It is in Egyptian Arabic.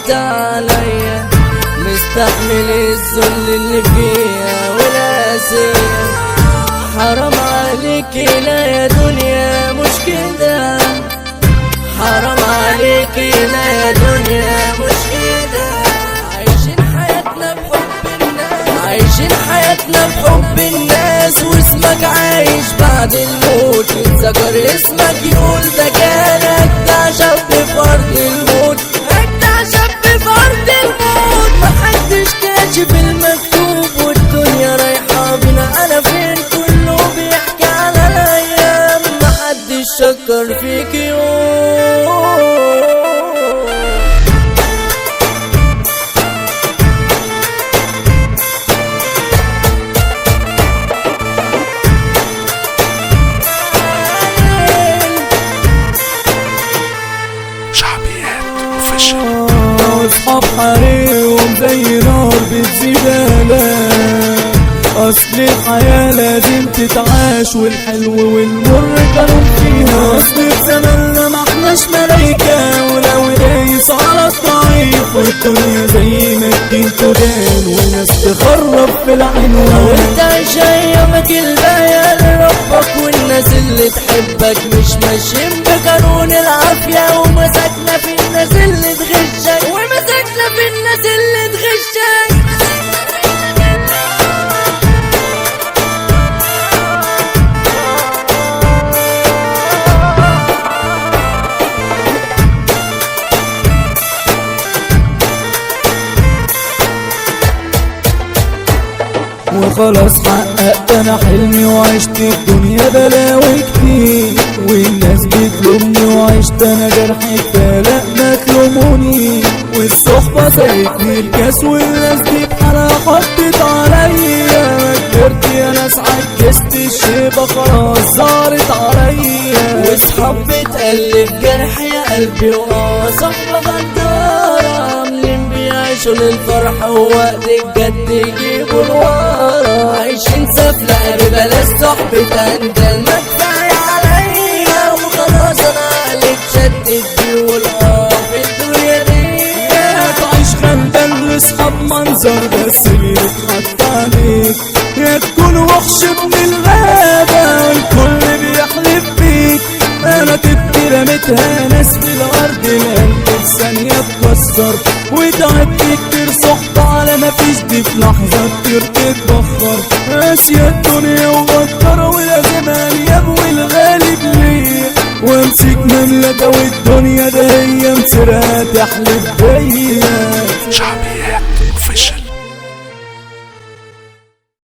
انت عليا مستحمل الذل اللي فيها والقاسية حرام عليك لا يا دنيا مش كده حرام عليك لا يا دنيا مش كده عايشين حياتنا بحب الناس عايشين حياتنا بحب الناس واسمك عايش بعد الموت يتذكر اسمك يقول ده كان اجدع شاب في ارض الموت اجدع شاب في ارض الموت محدش كاشف المكتوب والدنيا رايحه بينا انا فين كله بيحكي على الايام محدش شكر فيك يوم شعبيات اوفيشال اصحاب حريقهم زي نار بالزبالة اصل الحياة لازم تتعاش والحلو والمر كانوا فيها اصل في زماننا ما احناش ملايكة ولو دايس على الضعيف والدنيا زي ما الدين تدان وناس تخرب في العنوان وانت ايامك الباقية لربك والناس اللي تحبك مش ماشيين بقانون العافية ومسكنا في الناس اللي تغشك ومسكنا في الناس اللي تغشك وخلاص حققت انا حلمي وعشت الدنيا بلاوي كتير والناس بتلومني وعشت انا جرحي فلا ما تلوموني والصحبة سايقني الكاس والناس دي بحالها حطت عليا ما كبرت يا ناس عجزت الشيبة خلاص زارت عليا واصحاب بتقلب جرح يا قلبي واه صحبة غدارة عاملين بيعيشوا للفرح ووقت الجد يجيبوا الورا عايشين سفلة ببلاش صحبة اندل ما كفاية عليا وخلاص انا عليك شدت بيقول اه في الدنيا دي يا تعيش خندان واصحاب منظر بس بيتحط عليك يا تكون وحش من الغابة والكل بيحلف بيك انا تبكي رميتها ناس في الارض القلب في ثانية اتكسر وتعبت كتير صحبة على ما فيش دي في لحظة كتير تتبخر قاسية الدنيا وغدارة ولازم انياب والغالب ليا وامسك مملكة والدنيا ده هي مسيرها تحلف بيا شعبيات